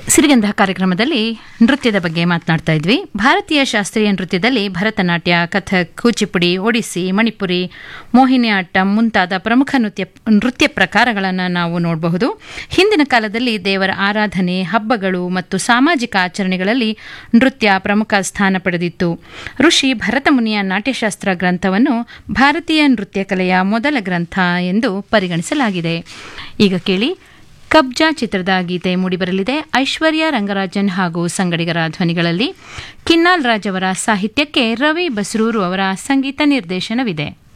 ಸಿರಿಗಂಧ ಕಾರ್ಯಕ್ರಮದಲ್ಲಿ ನೃತ್ಯದ ಬಗ್ಗೆ ಮಾತನಾಡ್ತಾ ಇದ್ವಿ ಭಾರತೀಯ ಶಾಸ್ತ್ರೀಯ ನೃತ್ಯದಲ್ಲಿ ಭರತನಾಟ್ಯ ಕಥಕ್ ಕೂಚಿಪುಡಿ ಒಡಿಸ್ಸಿ ಮಣಿಪುರಿ ಮೋಹಿನಿಯಾಟ್ಟಂ ಮುಂತಾದ ಪ್ರಮುಖ ನೃತ್ಯ ನೃತ್ಯ ಪ್ರಕಾರಗಳನ್ನು ನಾವು ನೋಡಬಹುದು ಹಿಂದಿನ ಕಾಲದಲ್ಲಿ ದೇವರ ಆರಾಧನೆ ಹಬ್ಬಗಳು ಮತ್ತು ಸಾಮಾಜಿಕ ಆಚರಣೆಗಳಲ್ಲಿ ನೃತ್ಯ ಪ್ರಮುಖ ಸ್ಥಾನ ಪಡೆದಿತ್ತು ಋಷಿ ಭರತಮುನಿಯ ನಾಟ್ಯಶಾಸ್ತ್ರ ಗ್ರಂಥವನ್ನು ಭಾರತೀಯ ನೃತ್ಯ ಕಲೆಯ ಮೊದಲ ಗ್ರಂಥ ಎಂದು ಪರಿಗಣಿಸಲಾಗಿದೆ ಈಗ ಕೇಳಿ ಕಬ್ಜಾ ಚಿತ್ರದ ಗೀತೆ ಮೂಡಿಬರಲಿದೆ ಐಶ್ವರ್ಯ ರಂಗರಾಜನ್ ಹಾಗೂ ಸಂಗಡಿಗರ ಧ್ವನಿಗಳಲ್ಲಿ ಕಿನ್ನಾಲ್ ರಾಜ್ ಅವರ ಸಾಹಿತ್ಯಕ್ಕೆ ರವಿ ಬಸ್ರೂರು ಅವರ ಸಂಗೀತ ನಿರ್ದೇಶನವಿದೆ